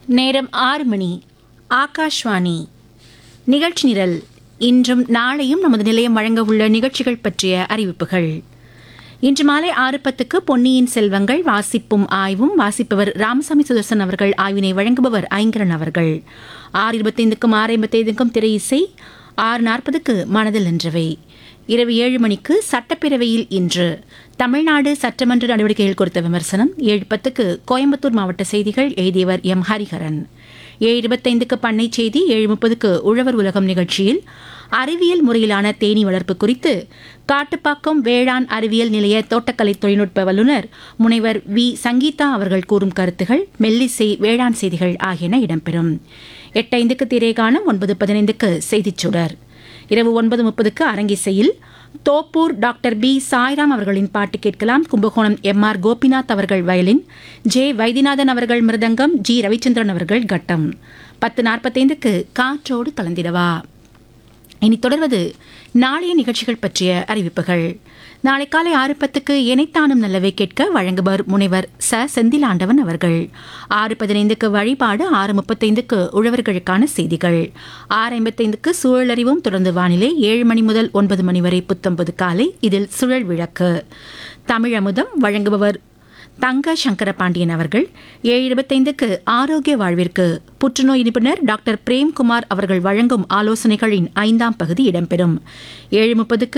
நேரம் ஆறு மணி ஆகாஷ்வாணி நிகழ்ச்சி நிரல் இன்றும் நாளையும் நமது நிலையம் வழங்க உள்ள நிகழ்ச்சிகள் பற்றிய அறிவிப்புகள் இன்று மாலை ஆறு பத்துக்கு பொன்னியின் செல்வங்கள் வாசிப்பும் ஆய்வும் வாசிப்பவர் ராமசாமி சுதர்சன் அவர்கள் ஆய்வினை வழங்குபவர் ஐங்கரன் அவர்கள் ஆறு இருபத்தைந்துக்கும் ஆறு ஐம்பத்தைந்துக்கும் திரை இசை ஆறு நாற்பதுக்கு மனதில் நின்றவை இரவு ஏழு மணிக்கு சட்டப்பேரவையில் இன்று தமிழ்நாடு சட்டமன்ற நடவடிக்கைகள் குறித்த விமர்சனம் ஏழு பத்துக்கு கோயம்புத்தூர் மாவட்ட செய்திகள் எழுதியவர் எம் ஹரிஹரன் ஏழு இருபத்தைந்துக்கு பண்ணை செய்தி ஏழு முப்பதுக்கு உழவர் உலகம் நிகழ்ச்சியில் அறிவியல் முறையிலான தேனீ வளர்ப்பு குறித்து காட்டுப்பாக்கம் வேளாண் அறிவியல் நிலைய தோட்டக்கலை தொழில்நுட்ப வல்லுநர் முனைவர் வி சங்கீதா அவர்கள் கூறும் கருத்துகள் மெல்லிசை வேளாண் செய்திகள் ஆகியன இடம்பெறும் எட்டைந்துக்கு திரைகாணம் ஒன்பது பதினைந்துக்கு செய்திச் சுடர் இரவு ஒன்பது முப்பதுக்கு அரங்கிசையில் தோப்பூர் டாக்டர் பி சாய்ராம் அவர்களின் பாட்டு கேட்கலாம் கும்பகோணம் எம் ஆர் கோபிநாத் அவர்கள் வயலின் ஜே வைத்தியநாதன் அவர்கள் மிருதங்கம் ஜி ரவிச்சந்திரன் அவர்கள் கட்டம் பத்து நாற்பத்தைந்துக்கு காற்றோடு கலந்திடவா இனி தொடர்வது நாளைய நிகழ்ச்சிகள் பற்றிய அறிவிப்புகள் நாளை காலை ஆறு பத்துக்கு இணைத்தானும் நல்லவை கேட்க வழங்குபவர் முனைவர் ச செந்திலாண்டவன் அவர்கள் ஆறு பதினைந்துக்கு வழிபாடு ஆறு முப்பத்தைந்துக்கு உழவர்களுக்கான செய்திகள் ஆறு ஐம்பத்தைந்துக்கு சூழலறிவும் தொடர்ந்து வானிலை ஏழு மணி முதல் ஒன்பது மணி வரை புத்தொன்பது காலை இதில் சுழல் விளக்கு தமிழமுதம் வழங்குபவர் தங்க சங்கர பாண்டியன் அவர்கள் ஏழு இருபத்தைந்துக்கு ஆரோக்கிய வாழ்விற்கு புற்றுநோய் நிபுணர் டாக்டர் பிரேம்குமார் அவர்கள் வழங்கும் ஆலோசனைகளின் ஐந்தாம் பகுதி இடம்பெறும் ஏழு முப்பதுக்கு